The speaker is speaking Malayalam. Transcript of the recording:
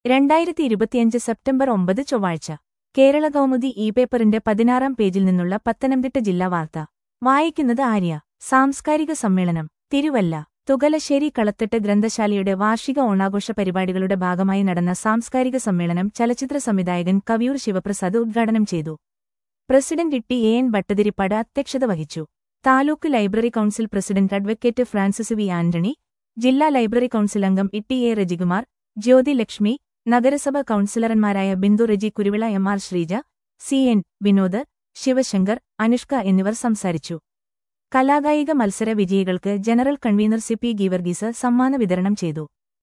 രണ്ടായിരത്തി ഇരുപത്തിയഞ്ച് സെപ്റ്റംബർ ഒമ്പത് ചൊവ്വാഴ്ച കേരള കൗമുദി ഇ പേപ്പറിന്റെ പതിനാറാം പേജിൽ നിന്നുള്ള പത്തനംതിട്ട ജില്ലാ വാർത്ത വായിക്കുന്നത് ആര്യ സാംസ്കാരിക സമ്മേളനം തിരുവല്ല തുകലശ്ശേരി കളത്തെട്ട് ഗ്രന്ഥശാലയുടെ വാർഷിക ഓണാഘോഷ പരിപാടികളുടെ ഭാഗമായി നടന്ന സാംസ്കാരിക സമ്മേളനം ചലച്ചിത്ര സംവിധായകൻ കവിയൂർ ശിവപ്രസാദ് ഉദ്ഘാടനം ചെയ്തു president T A N Bhattathiripad അധ്യക്ഷത വഹിച്ചു taluk library council president advocate Francis V Antony ജില്ലാ ലൈബ്രറി കൌൺസിൽ അംഗം E T A Rajikumar Jyothi Lakshmi നഗരസഭ കൌൺസിലർമാരായ Bindu Reji Kuruvila M R Sreeja C N Vinod Sivasankar Anushka എന്നിവർ സംസാരിച്ചു കലാകായിക മത്സര വിജയികൾക്ക് general convener C P Geevarghese സമ്മാന വിതരണം ചെയ്തു